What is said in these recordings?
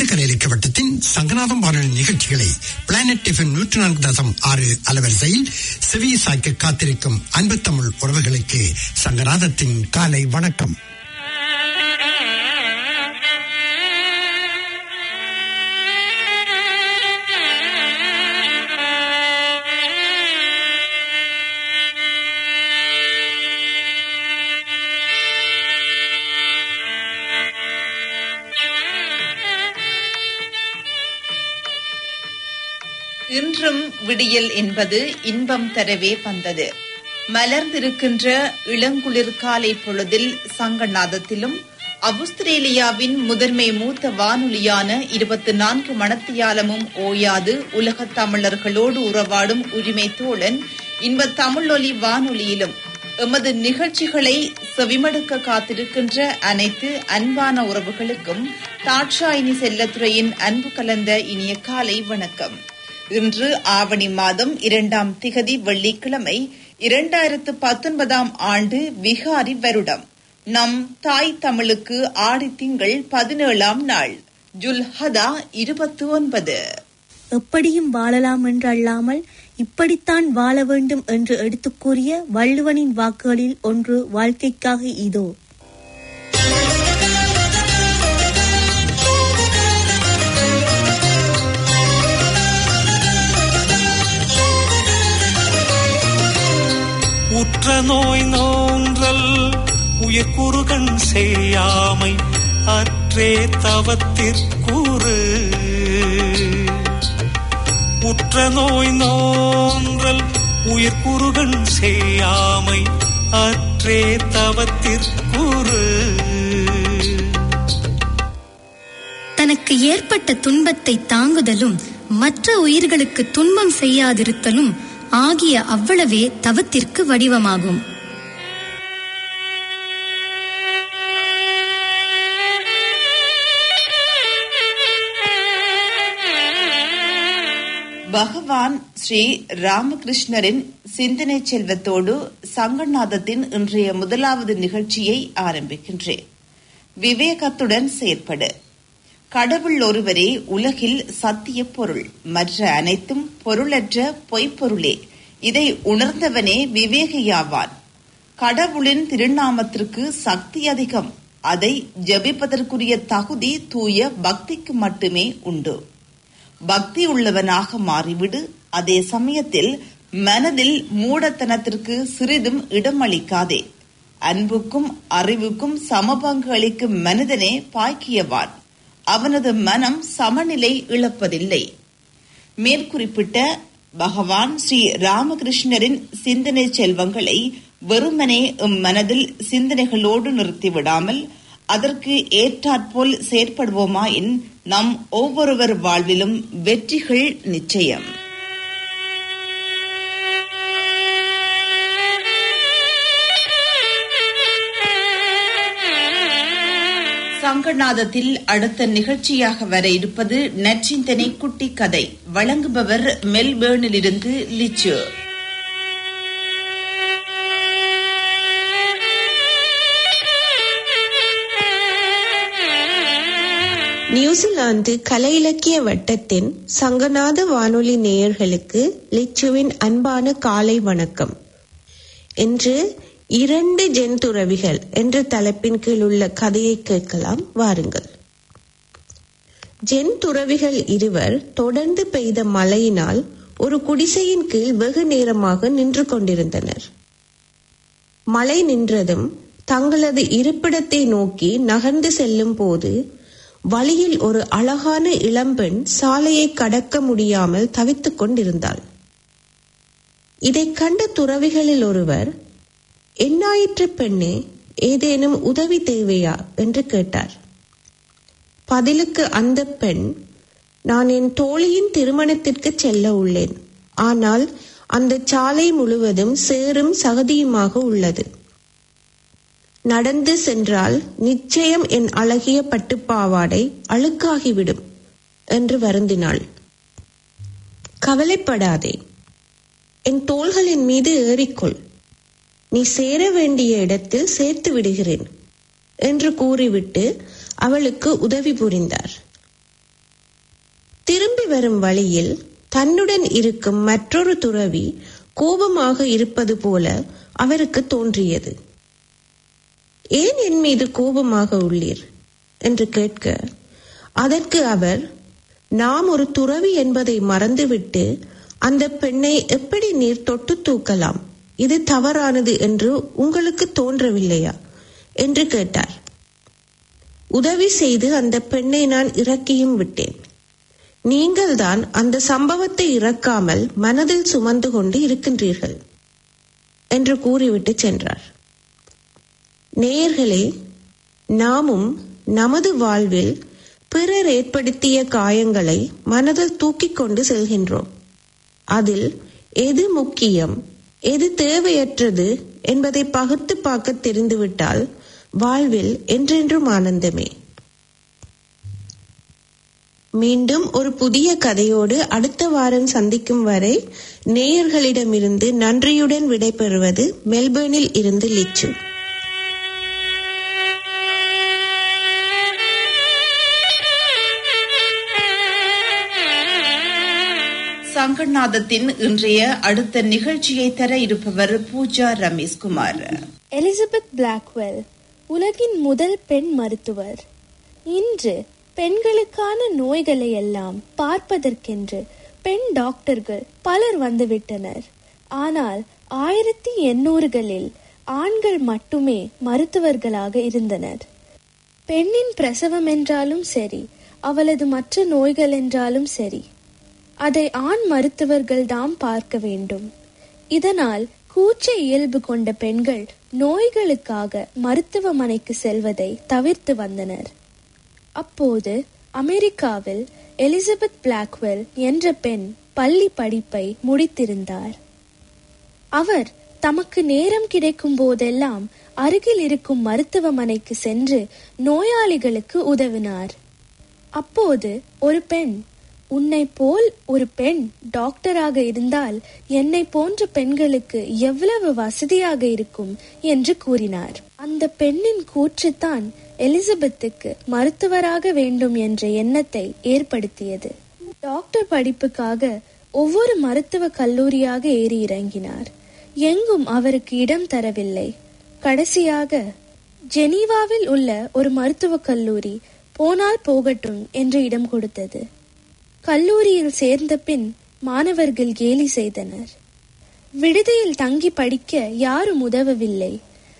திண்டுக்கல் இலக்கிய வட்டத்தின் சங்கநாதம் வானொலி நிகழ்ச்சிகளை பிளானட் டிஃபன் நூற்றி நான்கு தசம் ஆறு அலவரிசையில் செவி சாய்க்க காத்திருக்கும் அன்பு தமிழ் உறவுகளுக்கு சங்கநாதத்தின் காலை வணக்கம் இன்றும் விடியல் என்பது இன்பம் தரவே வந்தது மலர்ந்திருக்கின்ற இளங்குளிர் காலை பொழுதில் சங்கநாதத்திலும் அவுஸ்திரேலியாவின் முதன்மை மூத்த வானொலியான இருபத்தி நான்கு மணத்தியாலமும் ஓயாது உலகத் தமிழர்களோடு உறவாடும் உரிமை தோழன் இன்ப தமிழொலி வானொலியிலும் எமது நிகழ்ச்சிகளை செவிமடுக்க காத்திருக்கின்ற அனைத்து அன்பான உறவுகளுக்கும் தாட்சாயினி செல்லத்துறையின் அன்பு கலந்த இனிய காலை வணக்கம் இன்று ஆவணி மாதம் இரண்டாம் திகதி வெள்ளிக்கிழமை இரண்டாயிரத்து பத்தொன்பதாம் ஆண்டு விகாரி வருடம் நம் தாய் தமிழுக்கு ஆடி திங்கள் பதினேழாம் நாள் ஜுல்ஹதா இருபத்தி ஒன்பது எப்படியும் வாழலாம் என்று அல்லாமல் இப்படித்தான் வாழ வேண்டும் என்று எடுத்துக் கூறிய வள்ளுவனின் வாக்குகளில் ஒன்று வாழ்க்கைக்காக இதோ உற்ற நோய் நோன்றல் உயர்குறுகண் செய்யாமை அற்றே தவத்திற்கூறு உற்ற நோய் நோன்றல் உயிர்குறுகண் செய்யாமை அற்றே தவத்திற்கூறு தனக்கு ஏற்பட்ட துன்பத்தை தாங்குதலும் மற்ற உயிர்களுக்கு துன்பம் செய்யாதிருத்தலும் ஆகிய அவ்வளவே தவத்திற்கு வடிவமாகும் பகவான் ஸ்ரீ ராமகிருஷ்ணரின் சிந்தனை செல்வத்தோடு சங்கநாதத்தின் இன்றைய முதலாவது நிகழ்ச்சியை ஆரம்பிக்கின்றேன் விவேகத்துடன் செயற்படு கடவுள் ஒருவரே உலகில் சத்திய பொருள் மற்ற அனைத்தும் பொருளற்ற பொய்ப்பொருளே இதை உணர்ந்தவனே விவேகியாவான் கடவுளின் திருநாமத்திற்கு சக்தி அதிகம் அதை ஜபிப்பதற்குரிய தகுதி தூய பக்திக்கு மட்டுமே உண்டு பக்தி உள்ளவனாக மாறிவிடு அதே சமயத்தில் மனதில் மூடத்தனத்திற்கு சிறிதும் இடமளிக்காதே அன்புக்கும் அறிவுக்கும் சமபங்கு அளிக்கும் மனிதனே பாய்க்கியவான் அவனது மனம் சமநிலை இழப்பதில்லை மேற்குறிப்பிட்ட பகவான் ஸ்ரீ ராமகிருஷ்ணரின் சிந்தனை செல்வங்களை வெறுமனே எம் மனதில் சிந்தனைகளோடு நிறுத்திவிடாமல் அதற்கு ஏற்றாற்போல் செயற்படுவோமாயின் நம் ஒவ்வொருவர் வாழ்விலும் வெற்றிகள் நிச்சயம் சங்கநாதத்தில் அடுத்த நிகழ்ச்சியாக வர இருப்பது நச்சிந்தனை குட்டி கதை வழங்குபவர் மெல்பேர்னிலிருந்து லிச்சு நியூசிலாந்து கலை இலக்கிய வட்டத்தின் சங்கநாத வானொலி நேயர்களுக்கு லிச்சுவின் அன்பான காலை வணக்கம் இன்று இரண்டு ஜென்துறவிகள் என்ற தலைப்பின் கீழ் உள்ள கதையை கேட்கலாம் வாருங்கள் ஜென் துறவிகள் இருவர் தொடர்ந்து பெய்த மழையினால் ஒரு குடிசையின் கீழ் வெகு நேரமாக நின்று கொண்டிருந்தனர் மழை நின்றதும் தங்களது இருப்பிடத்தை நோக்கி நகர்ந்து செல்லும் போது வழியில் ஒரு அழகான இளம்பெண் சாலையை கடக்க முடியாமல் தவித்துக் கொண்டிருந்தாள் இதைக் கண்ட துறவிகளில் ஒருவர் என்னாயிற்று பெண்ணே ஏதேனும் உதவி தேவையா என்று கேட்டார் பதிலுக்கு அந்த பெண் நான் என் தோழியின் திருமணத்திற்கு செல்ல உள்ளேன் ஆனால் அந்த சாலை முழுவதும் சேரும் சகதியுமாக உள்ளது நடந்து சென்றால் நிச்சயம் என் அழகிய பட்டுப்பாவாடை அழுக்காகிவிடும் என்று வருந்தினாள் கவலைப்படாதே என் தோள்களின் மீது ஏறிக்கொள் நீ சேர வேண்டிய இடத்தில் சேர்த்து விடுகிறேன் என்று கூறிவிட்டு அவளுக்கு உதவி புரிந்தார் திரும்பி வரும் வழியில் தன்னுடன் இருக்கும் மற்றொரு துறவி கோபமாக இருப்பது போல அவருக்கு தோன்றியது ஏன் என் மீது கோபமாக உள்ளீர் என்று கேட்க அதற்கு அவர் நாம் ஒரு துறவி என்பதை மறந்துவிட்டு அந்த பெண்ணை எப்படி நீர் தொட்டு தூக்கலாம் இது தவறானது என்று உங்களுக்கு தோன்றவில்லையா என்று கேட்டார் உதவி செய்து அந்த பெண்ணை நான் இறக்கியும் விட்டேன் நீங்கள்தான் அந்த சம்பவத்தை இறக்காமல் மனதில் சுமந்து கொண்டு இருக்கின்றீர்கள் என்று கூறிவிட்டு சென்றார் நேயர்களே நாமும் நமது வாழ்வில் பிறர் ஏற்படுத்திய காயங்களை மனதில் தூக்கிக் கொண்டு செல்கின்றோம் அதில் எது முக்கியம் எது தேவையற்றது என்பதை பகுத்து பார்க்க தெரிந்துவிட்டால் வாழ்வில் என்றென்றும் ஆனந்தமே மீண்டும் ஒரு புதிய கதையோடு அடுத்த வாரம் சந்திக்கும் வரை நேயர்களிடமிருந்து நன்றியுடன் விடைபெறுவது மெல்பேர்னில் இருந்து லிச்சு சங்கநாதத்தின் இன்றைய அடுத்த நிகழ்ச்சியை தர இருப்பவர் பூஜா ரமேஷ்குமார் எலிசபெத் பிளாக்வெல் உலகின் முதல் பெண் மருத்துவர் இன்று பெண்களுக்கான நோய்களை எல்லாம் பார்ப்பதற்கென்று பெண் டாக்டர்கள் பலர் வந்துவிட்டனர் ஆனால் ஆயிரத்தி எண்ணூறுகளில் ஆண்கள் மட்டுமே மருத்துவர்களாக இருந்தனர் பெண்ணின் பிரசவம் என்றாலும் சரி அவளது மற்ற நோய்கள் என்றாலும் சரி அதை ஆண் மருத்துவர்கள் தாம் பார்க்க வேண்டும் இதனால் கூச்ச இயல்பு கொண்ட பெண்கள் நோய்களுக்காக மருத்துவமனைக்கு செல்வதை தவிர்த்து வந்தனர் அப்போது அமெரிக்காவில் எலிசபெத் பிளாக்வெல் என்ற பெண் பள்ளி படிப்பை முடித்திருந்தார் அவர் தமக்கு நேரம் கிடைக்கும் போதெல்லாம் அருகில் இருக்கும் மருத்துவமனைக்கு சென்று நோயாளிகளுக்கு உதவினார் அப்போது ஒரு பெண் உன்னை போல் ஒரு பெண் டாக்டராக இருந்தால் என்னை போன்ற பெண்களுக்கு எவ்வளவு வசதியாக இருக்கும் என்று கூறினார் அந்த பெண்ணின் கூற்றுத்தான் எலிசபெத்துக்கு மருத்துவராக வேண்டும் என்ற எண்ணத்தை ஏற்படுத்தியது டாக்டர் படிப்புக்காக ஒவ்வொரு மருத்துவ கல்லூரியாக ஏறி இறங்கினார் எங்கும் அவருக்கு இடம் தரவில்லை கடைசியாக ஜெனீவாவில் உள்ள ஒரு மருத்துவக் கல்லூரி போனால் போகட்டும் என்று இடம் கொடுத்தது கல்லூரியில் சேர்ந்த பின் மாணவர்கள் கேலி செய்தனர் விடுதியில் தங்கி படிக்க யாரும் உதவவில்லை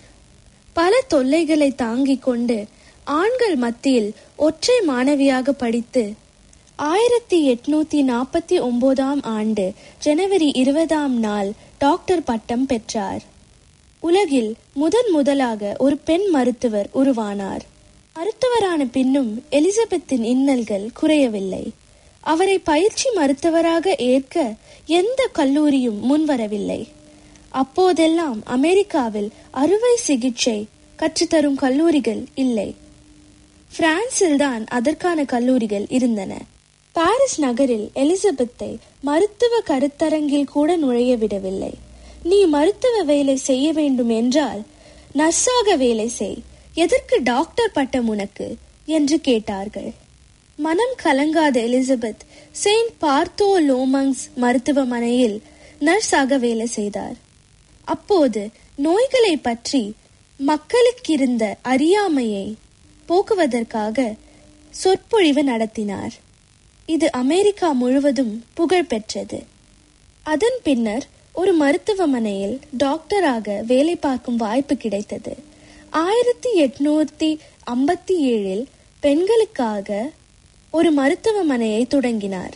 பல தொல்லைகளை தாங்கிக் கொண்டு ஆண்கள் மத்தியில் ஒற்றை மாணவியாக படித்து ஆயிரத்தி எட்நூத்தி நாற்பத்தி ஒன்பதாம் ஆண்டு ஜனவரி இருபதாம் நாள் டாக்டர் பட்டம் பெற்றார் உலகில் முதன் முதலாக ஒரு பெண் மருத்துவர் உருவானார் மருத்துவரான பின்னும் எலிசபெத்தின் இன்னல்கள் குறையவில்லை அவரை பயிற்சி மருத்துவராக ஏற்க எந்த கல்லூரியும் முன்வரவில்லை அப்போதெல்லாம் அமெரிக்காவில் அறுவை சிகிச்சை கற்றுத்தரும் கல்லூரிகள் இல்லை பிரான்சில் தான் அதற்கான கல்லூரிகள் இருந்தன பாரிஸ் நகரில் எலிசபெத்தை மருத்துவ கருத்தரங்கில் கூட நுழைய விடவில்லை நீ மருத்துவ வேலை செய்ய வேண்டும் என்றால் நர்ஸாக வேலை செய் எதற்கு டாக்டர் பட்டம் உனக்கு என்று கேட்டார்கள் மனம் கலங்காத எலிசபெத் செயின்ட் பார்த்தோ லோமங்ஸ் மருத்துவமனையில் நர்ஸாக வேலை செய்தார் அப்போது நோய்களை பற்றி மக்களுக்கிருந்த அறியாமையை போக்குவதற்காக சொற்பொழிவு நடத்தினார் இது அமெரிக்கா முழுவதும் புகழ் பெற்றது அதன் பின்னர் ஒரு மருத்துவமனையில் டாக்டராக வேலை பார்க்கும் வாய்ப்பு கிடைத்தது ஆயிரத்தி எட்நூத்தி ஐம்பத்தி ஏழில் பெண்களுக்காக ஒரு மருத்துவமனையை தொடங்கினார்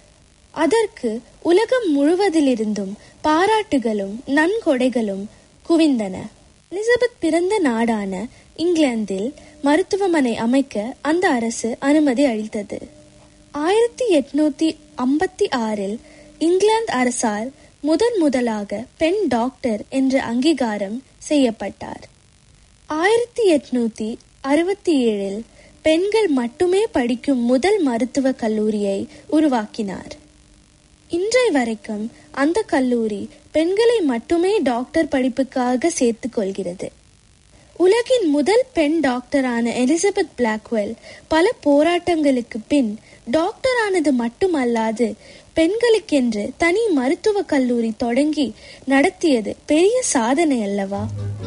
அதற்கு உலகம் முழுவதிலிருந்தும் பாராட்டுகளும் நன்கொடைகளும் குவிந்தன எலிசபெத் பிறந்த நாடான இங்கிலாந்தில் மருத்துவமனை அமைக்க அந்த அரசு அனுமதி அளித்தது ஆயிரத்தி எட்நூத்தி ஐம்பத்தி ஆறில் இங்கிலாந்து அரசால் முதன் முதலாக பெண் டாக்டர் என்ற அங்கீகாரம் செய்யப்பட்டார் ஆயிரத்தி எட்நூத்தி அறுபத்தி ஏழில் பெண்கள் மட்டுமே படிக்கும் முதல் மருத்துவ கல்லூரியை உருவாக்கினார் இன்றை வரைக்கும் அந்த கல்லூரி பெண்களை மட்டுமே டாக்டர் படிப்புக்காக சேர்த்துக் கொள்கிறது உலகின் முதல் பெண் டாக்டரான எலிசபெத் பிளாக்வெல் பல போராட்டங்களுக்கு பின் டாக்டரானது மட்டுமல்லாது பெண்களுக்கென்று தனி மருத்துவக் கல்லூரி தொடங்கி நடத்தியது பெரிய சாதனை அல்லவா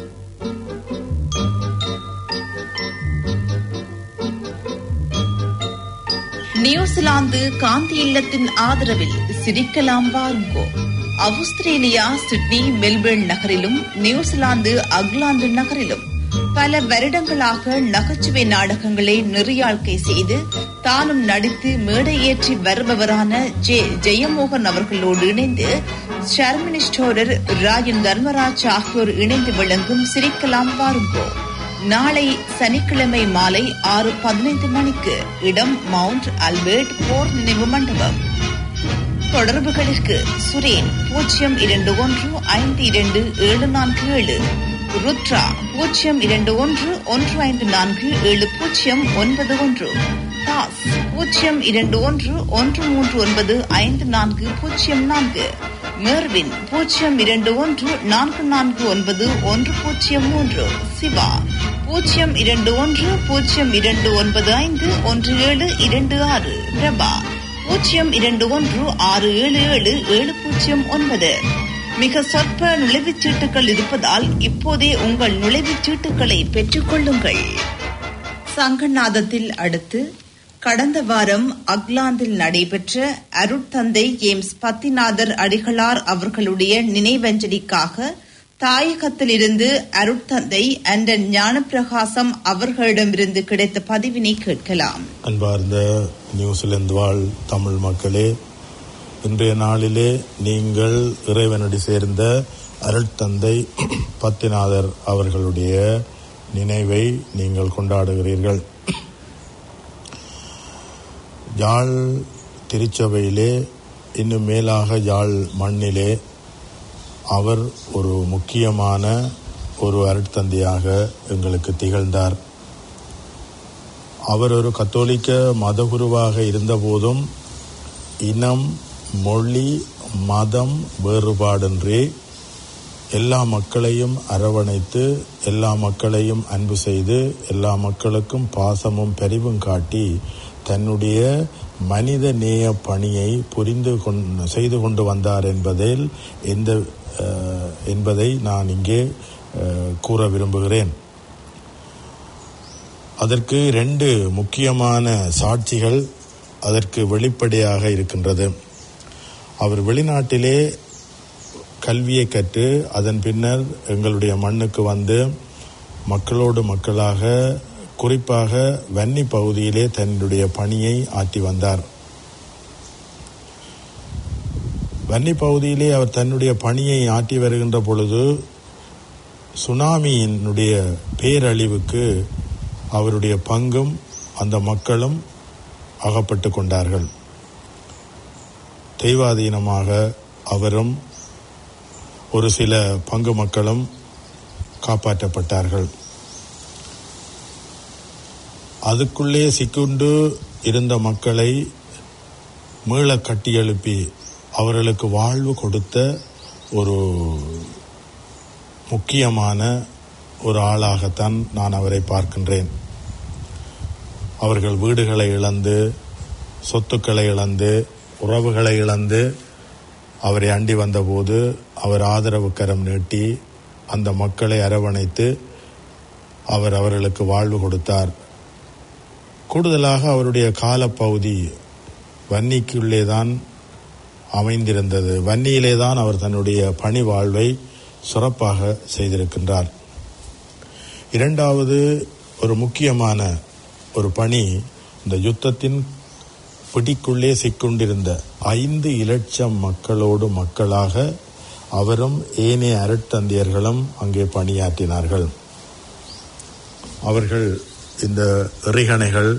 நியூசிலாந்து காந்தி இல்லத்தின் ஆதரவில் சிரிக்கலாம் வாருங்கோ ஆஸ்திரேலியா சிட்னி மெல்பர்ன் நகரிலும் நியூசிலாந்து அக்லாந்து நகரிலும் பல வருடங்களாக நகைச்சுவை நாடகங்களை நெறியாழ்க்கை செய்து தானும் நடித்து மேடையேற்றி வருபவரான ஜே ஜெயமோகன் அவர்களோடு இணைந்து ஷர்மினி ஸ்டோரர் ராயன் தர்மராஜ் ஆகியோர் இணைந்து விளங்கும் சிரிக்கலாம் வாருங்கோ நாளை சனிக்கிழமை மாலை ஆறு பதினைந்து மணிக்கு இடம் மவுண்ட் அல்பர்ட் போர் நினைவு மண்டபம் தொடர்புகளுக்கு சுரேன் பூஜ்ஜியம் இரண்டு ஒன்று ஐந்து இரண்டு ஏழு நான்கு ஏழு ருத்ரா பூஜ்ஜியம் இரண்டு ஒன்று ஒன்று ஐந்து நான்கு ஏழு பூஜ்ஜியம் ஒன்பது ஒன்று தாஸ் பூஜ்ஜியம் இரண்டு ஒன்று ஒன்று மூன்று ஒன்பது ஐந்து நான்கு பூஜ்ஜியம் நான்கு மேர்வின் பூஜ்ஜியம் இரண்டு ஒன்று நான்கு நான்கு ஒன்பது ஒன்று பூஜ்ஜியம் மூன்று சிவா பூஜ்ஜியம் இரண்டு ஒன்று பூஜ்ஜியம் இரண்டு ஒன்பது ஐந்து ஒன்று ஏழு இரண்டு ஆறு பிரபா பூஜ்ஜியம் இரண்டு ஒன்று ஆறு ஏழு ஏழு ஏழு பூஜ்ஜியம் ஒன்பது மிக சொற்ப நுழைவுச் சீட்டுகள் இருப்பதால் இப்போதே உங்கள் நுழைவுச் சீட்டுகளை பெற்றுக் கொள்ளுங்கள் சங்கநாதத்தில் அடுத்து கடந்த வாரம் அக்லாந்தில் நடைபெற்ற அருட்தந்தை ஜேம்ஸ் பத்திநாதர் அடிகளார் அவர்களுடைய நினைவஞ்சலிக்காக தாயகத்திலிருந்து அருட்தந்தை அண்டன் ஞானப்பிரகாசம் அவர்களிடமிருந்து கிடைத்த பதிவினை கேட்கலாம் அன்பார்ந்த நியூசிலாந்து வாழ் தமிழ் மக்களே இன்றைய நாளிலே நீங்கள் இறைவனடி சேர்ந்த அருட்தந்தை பத்திநாதர் அவர்களுடைய நினைவை நீங்கள் கொண்டாடுகிறீர்கள் யாழ் திருச்சபையிலே இன்னும் மேலாக யாழ் மண்ணிலே அவர் ஒரு முக்கியமான ஒரு அருட்தந்தையாக எங்களுக்கு திகழ்ந்தார் அவர் ஒரு கத்தோலிக்க மதகுருவாக இருந்தபோதும் இனம் மொழி மதம் வேறுபாடின்றி எல்லா மக்களையும் அரவணைத்து எல்லா மக்களையும் அன்பு செய்து எல்லா மக்களுக்கும் பாசமும் பெரிவும் காட்டி தன்னுடைய மனித நேய பணியை புரிந்து கொண்டு செய்து கொண்டு வந்தார் என்பதில் எந்த அஹ், என்பதை நான் இங்கே அஹ், கூற விரும்புகிறேன் அதற்கு ரெண்டு முக்கியமான சாட்சிகள் அதற்கு வெளிப்படையாக இருக்கின்றது அவர் வெளிநாட்டிலே கல்வியை கற்று அதன் பின்னர் எங்களுடைய மண்ணுக்கு வந்து மக்களோடு மக்களாக குறிப்பாக வன்னி பகுதியிலே தன்னுடைய பணியை ஆற்றி வந்தார் வன்னி பகுதியிலே அவர் தன்னுடைய பணியை ஆற்றி வருகின்ற பொழுது சுனாமியினுடைய பேரழிவுக்கு அவருடைய பங்கும் அந்த மக்களும் அகப்பட்டு கொண்டார்கள் தெய்வாதீனமாக அவரும் ஒரு சில பங்கு மக்களும் காப்பாற்றப்பட்டார்கள் அதுக்குள்ளே சிக்குண்டு இருந்த மக்களை மீள கட்டி எழுப்பி அவர்களுக்கு வாழ்வு கொடுத்த ஒரு முக்கியமான ஒரு ஆளாகத்தான் நான் அவரை பார்க்கின்றேன் அவர்கள் வீடுகளை இழந்து சொத்துக்களை இழந்து உறவுகளை இழந்து அவரை அண்டி வந்தபோது அவர் ஆதரவு கரம் நீட்டி அந்த மக்களை அரவணைத்து அவர் அவர்களுக்கு வாழ்வு கொடுத்தார் கூடுதலாக அவருடைய காலப்பகுதி வன்னிக்குள்ளே தான் அமைந்திருந்தது வன்னியிலே தான் அவர் தன்னுடைய பணி வாழ்வை சிறப்பாக செய்திருக்கின்றார் இரண்டாவது ஒரு முக்கியமான ஒரு பணி இந்த யுத்தத்தின் பிடிக்குள்ளே சிக்கொண்டிருந்த ஐந்து இலட்சம் மக்களோடு மக்களாக அவரும் ஏனைய அருட்தந்தையர்களும் அங்கே பணியாற்றினார்கள் அவர்கள் இந்த எறிகணைகள்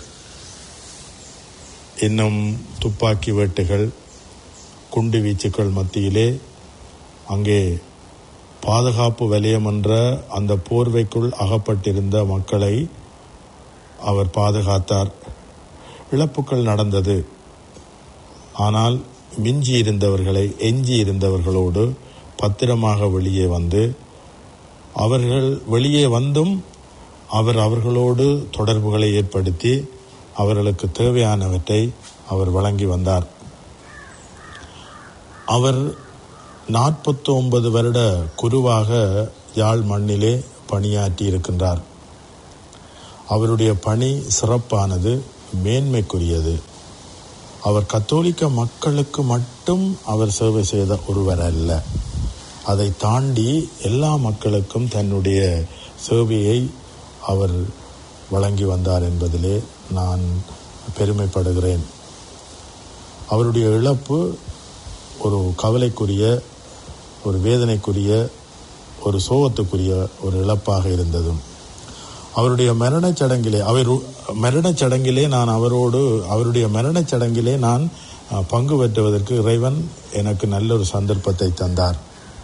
இன்னும் துப்பாக்கி வேட்டுகள் குண்டு வீச்சுக்கள் மத்தியிலே அங்கே பாதுகாப்பு வலயம் என்ற அந்த போர்வைக்குள் அகப்பட்டிருந்த மக்களை அவர் பாதுகாத்தார் இழப்புகள் நடந்தது ஆனால் மிஞ்சி இருந்தவர்களை எஞ்சி இருந்தவர்களோடு பத்திரமாக வெளியே வந்து அவர்கள் வெளியே வந்தும் அவர் அவர்களோடு தொடர்புகளை ஏற்படுத்தி அவர்களுக்கு தேவையானவற்றை அவர் வழங்கி வந்தார் அவர் நாற்பத்தி ஒன்பது வருட குருவாக யாழ் மண்ணிலே பணியாற்றி இருக்கின்றார் அவருடைய பணி சிறப்பானது மேன்மைக்குரியது அவர் கத்தோலிக்க மக்களுக்கு மட்டும் அவர் சேவை செய்த ஒருவர் அல்ல அதை தாண்டி எல்லா மக்களுக்கும் தன்னுடைய சேவையை அவர் வழங்கி வந்தார் என்பதிலே நான் பெருமைப்படுகிறேன் அவருடைய இழப்பு ஒரு கவலைக்குரிய ஒரு வேதனைக்குரிய ஒரு சோகத்துக்குரிய ஒரு இழப்பாக இருந்ததும் அவருடைய மரணச் சடங்கிலே அவர் மரணச் சடங்கிலே நான் அவரோடு அவருடைய மரணச் சடங்கிலே நான் அஹ், பங்கு பெற்றுவதற்கு இறைவன் எனக்கு நல்ல ஒரு சந்தர்ப்பத்தை தந்தார்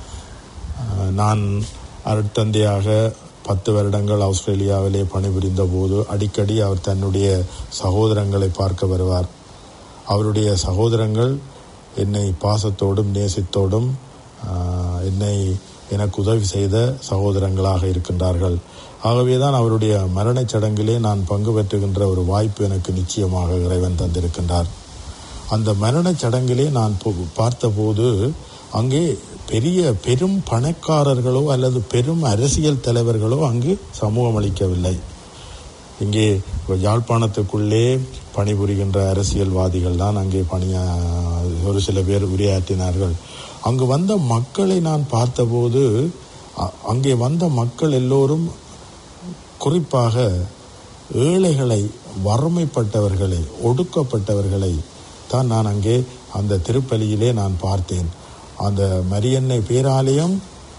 அஹ், நான் அருட்தந்தையாக பத்து வருடங்கள் ஆஸ்திரேலியாவிலே பணிபுரிந்த போது அடிக்கடி அவர் தன்னுடைய சகோதரங்களை பார்க்க வருவார் அவருடைய சகோதரங்கள் என்னை பாசத்தோடும் நேசித்தோடும் ஆஹ், என்னை எனக்கு உதவி செய்த சகோதரங்களாக இருக்கின்றார்கள் ஆகவேதான் அவருடைய மரணச் சடங்கிலே நான் பங்கு பெற்றுகின்ற ஒரு வாய்ப்பு எனக்கு நிச்சயமாக இறைவன் தந்திருக்கின்றார் அந்த மரணச் சடங்கிலே நான் போ- பார்த்தபோது அங்கே பெரிய பெரும் பணக்காரர்களோ அல்லது பெரும் அரசியல் தலைவர்களோ அங்கு சமூகம் அளிக்கவில்லை இங்கே யாழ்ப்பாணத்துக்குள்ளே பணிபுரிகின்ற அரசியல்வாதிகள் தான் அங்கே பணியா ஒரு சில பேர் உரையாற்றினார்கள் அங்கு வந்த மக்களை நான் பார்த்தபோது அ- அங்கே வந்த மக்கள் எல்லோரும் குறிப்பாக ஏழைகளை வறுமைப்பட்டவர்களை ஒடுக்கப்பட்டவர்களை தான் நான் அங்கே அந்த திருப்பலியிலே நான் பார்த்தேன் அந்த மரியன்னை பேராலயம்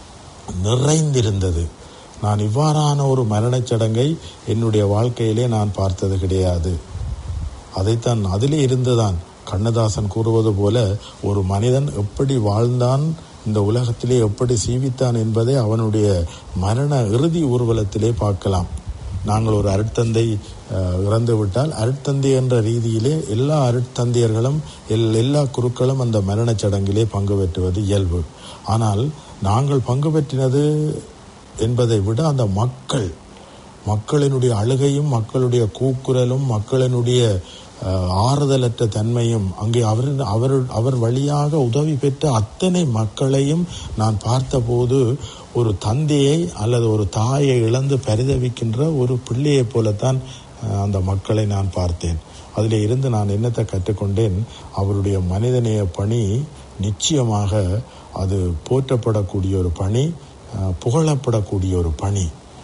நிறைந்திருந்தது நான் இவ்வாறான ஒரு மரணச் சடங்கை என்னுடைய வாழ்க்கையிலே நான் பார்த்தது கிடையாது அதைத்தான் அதிலே இருந்துதான் கண்ணதாசன் கூறுவது போல ஒரு மனிதன் எப்படி வாழ்ந்தான் இந்த உலகத்திலே எப்படி சீவித்தான் என்பதை அவனுடைய மரண இறுதி ஊர்வலத்திலே பார்க்கலாம் நாங்கள் ஒரு அருட்தந்தை அஹ், இறந்து விட்டால் அருட்தந்தை என்ற ரீதியிலே எல்லா அருட்தந்தையர்களும் எல் எல்லா குருக்களும் அந்த மரணச் சடங்கிலே பங்கு பெற்றுவது இயல்பு ஆனால் நாங்கள் பங்கு பெற்றினது என்பதை விட அந்த மக்கள் மக்களினுடைய அழுகையும் மக்களுடைய கூக்குரலும் மக்களினுடைய அஹ், ஆறுதலற்ற தன்மையும் அங்கே அவர் அவர் அவர் வழியாக உதவி பெற்ற அத்தனை மக்களையும் நான் பார்த்தபோது ஒரு தந்தையை அல்லது ஒரு தாயை இழந்து பரிதவிக்கின்ற ஒரு பிள்ளையைப் போலத்தான் அஹ், அந்த மக்களை நான் பார்த்தேன் அதில் இருந்து நான் என்னத்தை கற்றுக்கொண்டேன் அவருடைய மனிதநேய பணி நிச்சயமாக அது போற்றப்படக்கூடிய ஒரு பணி அஹ், புகழப்படக்கூடிய ஒரு பணி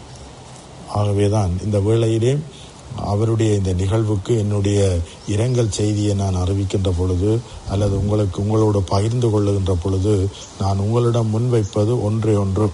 ஆகவேதான் இந்த வேளையிலே அவருடைய இந்த நிகழ்வுக்கு என்னுடைய இரங்கல் செய்தியை நான் அறிவிக்கின்ற பொழுது அல்லது உங்களுக்கு உங்களோடு பகிர்ந்து கொள்ளுகின்ற பொழுது நான் உங்களிடம் முன்வைப்பது ஒன்றே ஒன்று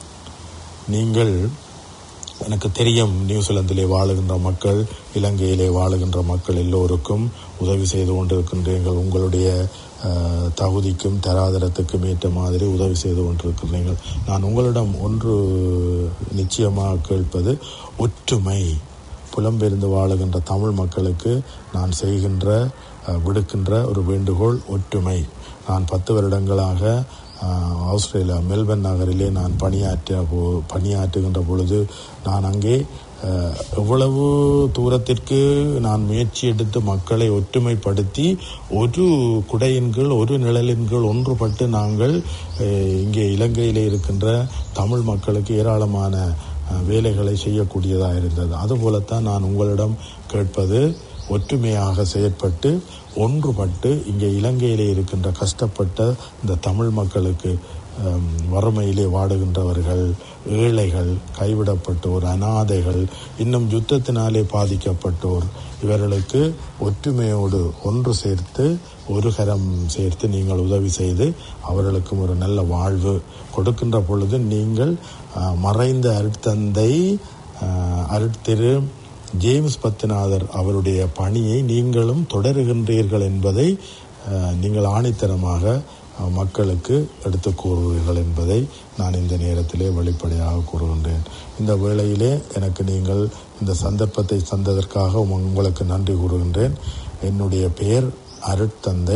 நீங்கள் எனக்கு தெரியும் நியூசிலாந்திலே வாழுகின்ற மக்கள் இலங்கையிலே வாழுகின்ற மக்கள் எல்லோருக்கும் உதவி செய்து கொண்டிருக்கின்றீர்கள் உங்களுடைய அஹ், தகுதிக்கும் தராதரத்துக்கும் ஏற்ற மாதிரி உதவி செய்து கொண்டிருக்கிறீர்கள் நான் உங்களிடம் ஒன்று நிச்சயமாக கேட்பது ஒற்றுமை புலம்பெயர்ந்து வாழுகின்ற தமிழ் மக்களுக்கு நான் செய்கின்ற அஹ், விடுக்கின்ற ஒரு வேண்டுகோள் ஒற்றுமை நான் பத்து வருடங்களாக ஆஹ், ஆஸ்திரேலியா மெல்பர்ன் நகரிலே நான் பணியாற்ற போ- பணியாற்றுகின்ற பொழுது நான் அங்கே ஆஹ், எவ்வளவு தூரத்திற்கு நான் முயற்சி எடுத்து மக்களை ஒற்றுமைப்படுத்தி ஒரு குடையின் கீழ் ஒரு நிழலின் கீழ் ஒன்றுபட்டு நாங்கள் ஆஹ், இங்கே இலங்கையிலே இருக்கின்ற தமிழ் மக்களுக்கு ஏராளமான ஆஹ், வேலைகளை செய்யக்கூடியதாக இருந்தது அதுபோலத்தான் நான் உங்களிடம் கேட்பது ஒற்றுமையாக செயற்பட்டு ஒன்றுபட்டு இங்கே இலங்கையிலே இருக்கின்ற கஷ்டப்பட்ட இந்த தமிழ் மக்களுக்கு ஹம், வறுமையிலே வாடுகின்றவர்கள் ஏழைகள் கைவிடப்பட்டோர் அனாதைகள் இன்னும் யுத்தத்தினாலே பாதிக்கப்பட்டோர் இவர்களுக்கு ஒற்றுமையோடு ஒன்று சேர்த்து ஒரு கரம் சேர்த்து நீங்கள் உதவி செய்து அவர்களுக்கும் ஒரு நல்ல வாழ்வு கொடுக்கின்ற பொழுது நீங்கள் அஹ், மறைந்த அருட்தந்தை அஹ், அருட்திரு ஜேம்ஸ் பத்திநாதர் அவருடைய பணியை நீங்களும் தொடருகின்றீர்கள் என்பதை அஹ், நீங்கள் ஆணித்தரமாக அஹ், மக்களுக்கு எடுத்து கூறுவீர்கள் என்பதை நான் இந்த நேரத்திலே வெளிப்படையாக கூறுகின்றேன் இந்த வேளையிலே எனக்கு நீங்கள் இந்த சந்தர்ப்பத்தை தந்ததற்காக உங்க- உங்களுக்கு நன்றி கூறுகின்றேன் என்னுடைய பெயர் அருட்தந்தை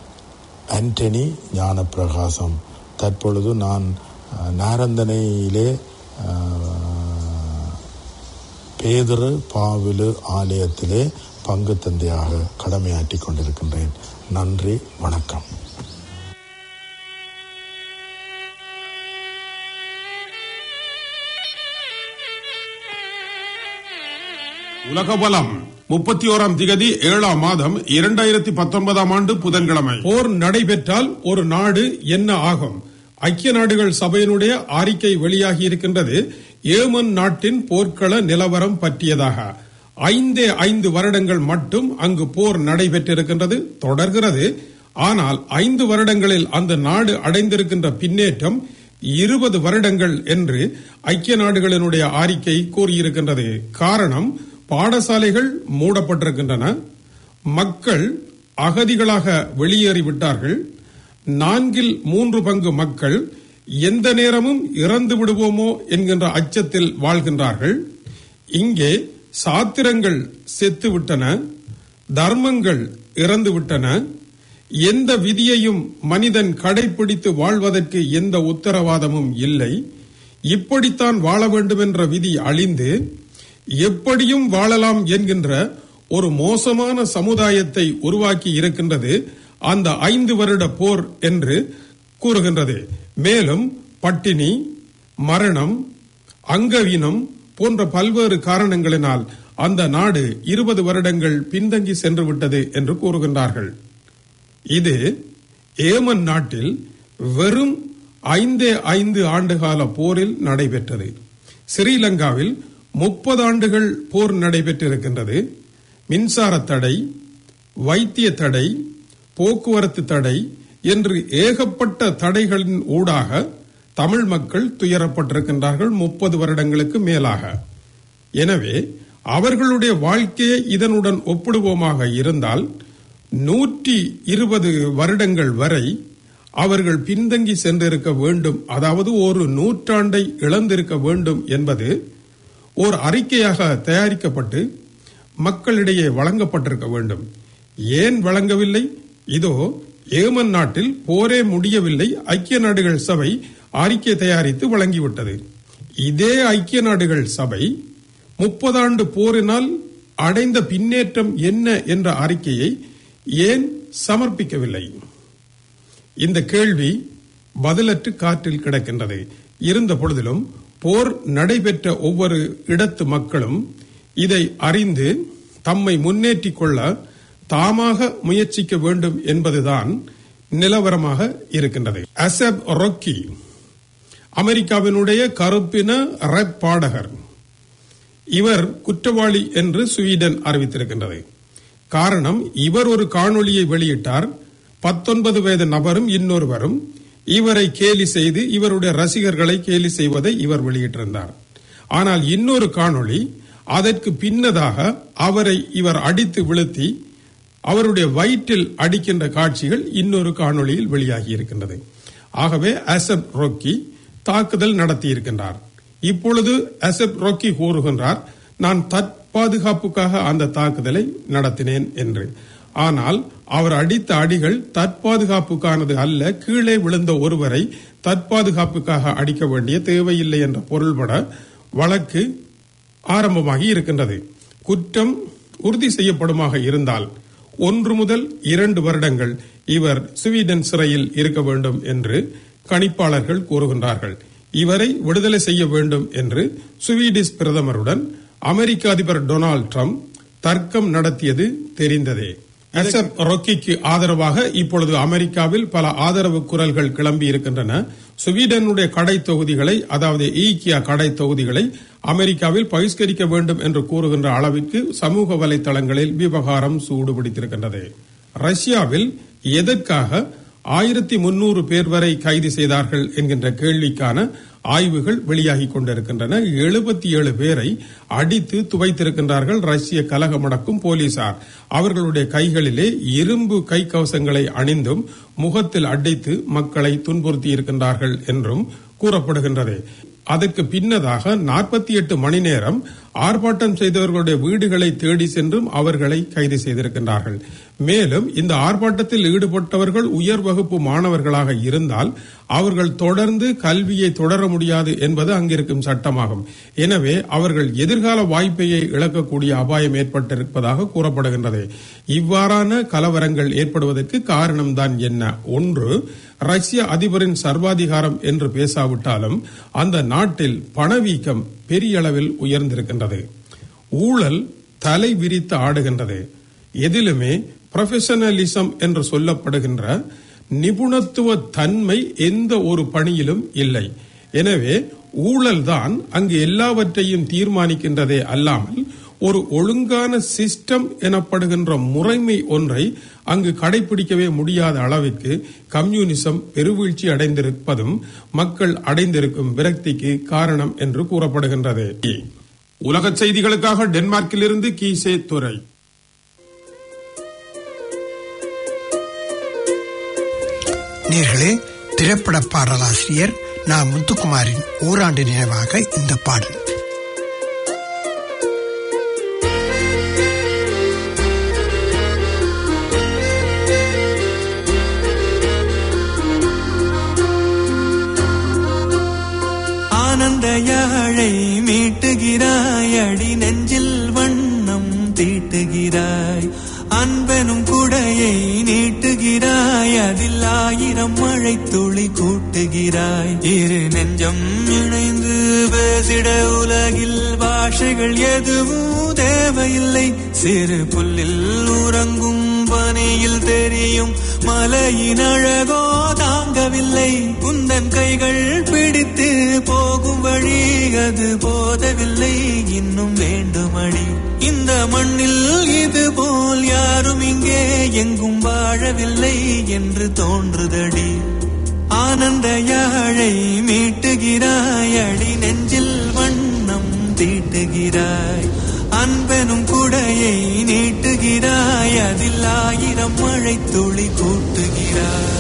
ஆண்டனி ஞானப்பிரகாசம் தற்பொழுது நான் அஹ், நாரந்தனையிலே அஹ், பேதுரு பாவிலு ஆலயத்திலே பங்கு தந்தையாக கடமையாற்றி கொண்டிருக்கின்றேன் நன்றி வணக்கம் உலகபலம் முப்பத்தி ஓராம் திகதி ஏழாம் மாதம் இரண்டாயிரத்தி பத்தொன்பதாம் ஆண்டு புதன்கிழமை போர் நடைபெற்றால் ஒரு நாடு என்ன ஆகும் ஐக்கிய நாடுகள் சபையினுடைய அறிக்கை வெளியாகி இருக்கின்றது ஏமன் நாட்டின் போர்க்கள நிலவரம் பற்றியதாக ஐந்தே ஐந்து வருடங்கள் மட்டும் அங்கு போர் நடைபெற்றிருக்கின்றது தொடர்கிறது ஆனால் ஐந்து வருடங்களில் அந்த நாடு அடைந்திருக்கின்ற பின்னேற்றம் இருபது வருடங்கள் என்று ஐக்கிய நாடுகளினுடைய அறிக்கை கூறியிருக்கின்றது காரணம் பாடசாலைகள் மூடப்பட்டிருக்கின்றன மக்கள் அகதிகளாக வெளியேறிவிட்டார்கள் நான்கில் மூன்று பங்கு மக்கள் எந்த நேரமும் இறந்து விடுவோமோ என்கின்ற அச்சத்தில் வாழ்கின்றார்கள் இங்கே சாத்திரங்கள் செத்துவிட்டன தர்மங்கள் இறந்துவிட்டன எந்த விதியையும் மனிதன் கடைபிடித்து வாழ்வதற்கு எந்த உத்தரவாதமும் இல்லை இப்படித்தான் வாழ வேண்டும் என்ற விதி அழிந்து எப்படியும் வாழலாம் என்கின்ற ஒரு மோசமான சமுதாயத்தை உருவாக்கி இருக்கின்றது அந்த ஐந்து வருட போர் என்று கூறுகின்றது மேலும் பட்டினி மரணம் அங்கவீனம் போன்ற பல்வேறு காரணங்களினால் அந்த நாடு இருபது வருடங்கள் பின்தங்கி சென்று விட்டது என்று கூறுகின்றார்கள் இது ஏமன் நாட்டில் வெறும் ஐந்தே ஐந்து ஆண்டுகால போரில் நடைபெற்றது ஸ்ரீலங்காவில் முப்பது ஆண்டுகள் போர் நடைபெற்றிருக்கின்றது மின்சார தடை வைத்திய தடை போக்குவரத்து தடை என்று ஏகப்பட்ட தடைகளின் ஊடாக தமிழ் மக்கள் துயரப்பட்டிருக்கின்றார்கள் முப்பது வருடங்களுக்கு மேலாக எனவே அவர்களுடைய வாழ்க்கையை இதனுடன் ஒப்பிடுவோமாக இருந்தால் நூற்றி இருபது வருடங்கள் வரை அவர்கள் பின்தங்கி சென்றிருக்க வேண்டும் அதாவது ஒரு நூற்றாண்டை இழந்திருக்க வேண்டும் என்பது ஓர் அறிக்கையாக தயாரிக்கப்பட்டு மக்களிடையே வழங்கப்பட்டிருக்க வேண்டும் ஏன் வழங்கவில்லை இதோ ஏமன் நாட்டில் போரே முடியவில்லை ஐக்கிய நாடுகள் சபை அறிக்கை தயாரித்து வழங்கிவிட்டது இதே ஐக்கிய நாடுகள் சபை முப்பதாண்டு போரினால் அடைந்த பின்னேற்றம் என்ன என்ற அறிக்கையை ஏன் சமர்ப்பிக்கவில்லை இந்த கேள்வி பதிலற்று காற்றில் கிடக்கின்றது இருந்த பொழுதிலும் போர் நடைபெற்ற ஒவ்வொரு இடத்து மக்களும் இதை அறிந்து தம்மை முன்னேற்றிக் கொள்ள தாமாக முயற்சிக்க வேண்டும் என்பதுதான் நிலவரமாக இருக்கின்றது அசப் ரொக்கி அமெரிக்காவினுடைய கருப்பின ரப் பாடகர் இவர் குற்றவாளி என்று ஸ்வீடன் அறிவித்திருக்கின்றது காரணம் இவர் ஒரு காணொளியை வெளியிட்டார் பத்தொன்பது வயது நபரும் இன்னொருவரும் இவரை கேலி செய்து இவருடைய ரசிகர்களை கேலி செய்வதை இவர் வெளியிட்டிருந்தார் ஆனால் இன்னொரு காணொளி அதற்கு பின்னதாக அவரை இவர் அடித்து விழுத்தி அவருடைய வயிற்றில் அடிக்கின்ற காட்சிகள் இன்னொரு காணொளியில் வெளியாகி இருக்கின்றது ஆகவே அசப் ரொக்கி தாக்குதல் நடத்தியிருக்கின்றார் இப்பொழுது அசப் ரொக்கி கூறுகின்றார் நான் தற்பாதுகாப்புக்காக அந்த தாக்குதலை நடத்தினேன் என்று ஆனால் அவர் அடித்த அடிகள் தற்பாதுகாப்புக்கானது அல்ல கீழே விழுந்த ஒருவரை தற்பாதுகாப்புக்காக அடிக்க வேண்டிய தேவையில்லை என்ற பொருள்பட வழக்கு ஆரம்பமாகி இருக்கின்றது குற்றம் உறுதி செய்யப்படுமாக இருந்தால் ஒன்று முதல் இரண்டு வருடங்கள் இவர் ஸ்வீடன் சிறையில் இருக்க வேண்டும் என்று கணிப்பாளர்கள் கூறுகின்றார்கள் இவரை விடுதலை செய்ய வேண்டும் என்று ஸ்வீடிஷ் பிரதமருடன் அமெரிக்க அதிபர் டொனால்ட் ட்ரம்ப் தர்க்கம் நடத்தியது தெரிந்ததே அசப் ரொக்கிக்கு ஆதரவாக இப்பொழுது அமெரிக்காவில் பல ஆதரவு குரல்கள் கிளம்பி இருக்கின்றன ஸ்வீடனுடைய கடை தொகுதிகளை அதாவது ஈக்கியா கடை தொகுதிகளை அமெரிக்காவில் பகிஷ்கரிக்க வேண்டும் என்று கூறுகின்ற அளவிற்கு சமூக வலைதளங்களில் விவகாரம் சூடு பிடித்திருக்கின்றது ரஷ்யாவில் எதற்காக ஆயிரத்தி முன்னூறு பேர் வரை கைது செய்தார்கள் என்கின்ற கேள்விக்கான ஆய்வுகள் வெளியாகி கொண்டிருக்கின்றன எழுபத்தி ஏழு பேரை அடித்து துவைத்திருக்கின்றார்கள் ரஷ்ய கலகமடக்கும் போலீசார் அவர்களுடைய கைகளிலே இரும்பு கை கவசங்களை அணிந்தும் முகத்தில் அடித்து மக்களை துன்புறுத்தி இருக்கின்றார்கள் என்றும் கூறப்படுகின்றது அதற்கு பின்னதாக நாற்பத்தி எட்டு மணி நேரம் ஆர்ப்பாட்டம் செய்தவர்களுடைய வீடுகளை தேடி சென்றும் அவர்களை கைது செய்திருக்கின்றார்கள் மேலும் இந்த ஆர்ப்பாட்டத்தில் ஈடுபட்டவர்கள் உயர் வகுப்பு மாணவர்களாக இருந்தால் அவர்கள் தொடர்ந்து கல்வியை தொடர முடியாது என்பது அங்கிருக்கும் சட்டமாகும் எனவே அவர்கள் எதிர்கால வாய்ப்பையை இழக்கக்கூடிய அபாயம் ஏற்பட்டிருப்பதாக கூறப்படுகின்றது இவ்வாறான கலவரங்கள் ஏற்படுவதற்கு காரணம்தான் என்ன ஒன்று ரஷ்ய அதிபரின் சர்வாதிகாரம் என்று பேசாவிட்டாலும் அந்த நாட்டில் பணவீக்கம் பெரிய அளவில் உயர்ந்திருக்கின்றது ஊழல் தலை விரித்து ஆடுகின்றது எதிலுமே ப்ரொஃபஷனலிசம் என்று சொல்லப்படுகின்ற நிபுணத்துவ தன்மை எந்த ஒரு பணியிலும் இல்லை எனவே ஊழல் தான் அங்கு எல்லாவற்றையும் தீர்மானிக்கின்றதே அல்லாமல் ஒரு ஒழுங்கான சிஸ்டம் எனப்படுகின்ற முறைமை ஒன்றை அங்கு கடைபிடிக்கவே முடியாத அளவிற்கு கம்யூனிசம் பெருவீழ்ச்சி அடைந்திருப்பதும் மக்கள் அடைந்திருக்கும் விரக்திக்கு காரணம் என்று கூறப்படுகின்றது உலக செய்திகளுக்காக டென்மார்க்கிலிருந்து கீசே துறை நேர்களே திரைப்பட பாடலாசிரியர் நா முத்துக்குமாரின் ஓராண்டு நினைவாக இந்த பாடல் ஆனந்த யாழை மீட்டுகிறாய் அடி நெஞ்சில் வண்ணம் தீட்டுகிறாய் அன்பெனும் குடையை நீட்டுகிறாய் அதில் ஆயிரம் மழை துளி கூட்டுகிறாய் இரு நெஞ்சம் இணைந்து பேசிட உலகில் பாஷைகள் எதுவும் தேவையில்லை சிறு புல்லில் உறங்கும் பனியில் தெரியும் மலையின் அழகோ தாங்கவில்லை குந்தன் கைகள் பிடித்து போகும் வழி அது போதவில்லை இன்னும் வேண்டுமடி இந்த மண்ணில் இது போல் யாரும் இங்கே எங்கும் வாழவில்லை என்று தோன்றுதடி ஆனந்த யாழை மீட்டுகிறாய் அடி நெஞ்சில் வண்ணம் தீட்டுகிறாய் அன்பெனும் குடையை நீட்டுகிறாய் அதில் ஆயிரம் மழை துளி கூட்டுகிறாய்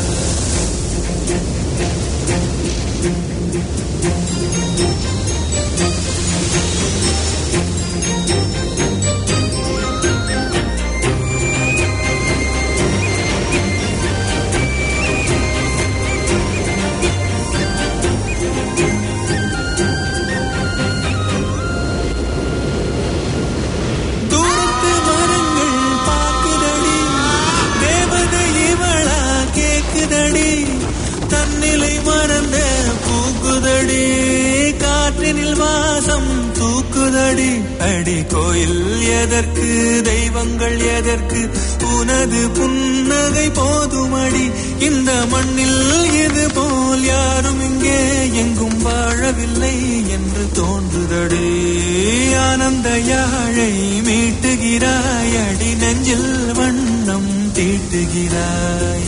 தூரத்து மரங்கள் பாக்குதடி தேவதை இவளா கேக்குதடி தன்னிலை மறந்த பூக்குதடி காற்றினில் வாசம் தூக்குதடி அடி கோயில் எதற்கு தெய்வங்கள் எதற்கு உனது புன்னகை போதுமடி இந்த மண்ணில் இது போல் யாரும் இங்கே எங்கும் வாழவில்லை என்று தோன்றுதடி ஆனந்த யாழை மீட்டுகிறாய் அடி நெஞ்சில் வண்ணம் தீட்டுகிறாய்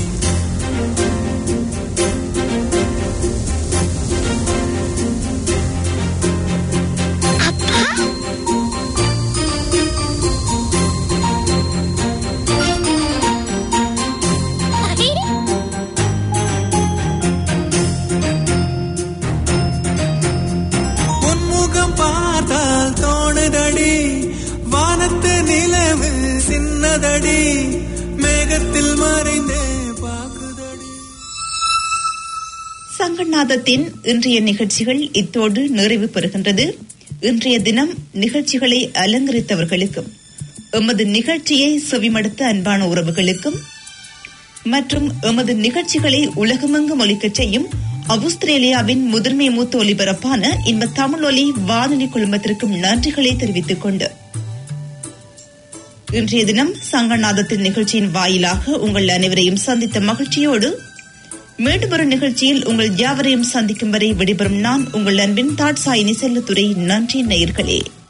உன்முகம் பார்த்தால் தோணுதடி வானத்து நிலவு சின்னதடி மேகத்தில் மறைந்து பாக்குதடி சங்கநாதத்தின் இன்றைய நிகழ்ச்சிகள் இத்தோடு நிறைவு பெறுகின்றது இன்றைய தினம் நிகழ்ச்சிகளை அலங்கரித்தவர்களுக்கும் எமது நிகழ்ச்சியை செவிமடுத்த அன்பான உறவுகளுக்கும் மற்றும் எமது நிகழ்ச்சிகளை உலகமெங்கும் ஒலிக்கச் செய்யும் அவுஸ்திரேலியாவின் முதன்மை மூத்த ஒலிபரப்பான இந்த தமிழ் ஒலி வானொலி குழுமத்திற்கும் நன்றிகளை தெரிவித்துக் கொண்டு இன்றைய தினம் சங்கநாதத்தின் நிகழ்ச்சியின் வாயிலாக உங்கள் அனைவரையும் சந்தித்த மகிழ்ச்சியோடு மீண்டும் ஒரு நிகழ்ச்சியில் உங்கள் யாவரையும் சந்திக்கும் வரை விடைபெறும் நான் உங்கள் அன்பின் தாட்சாயினி செல்லத்துறை நன்றி நேயர்களே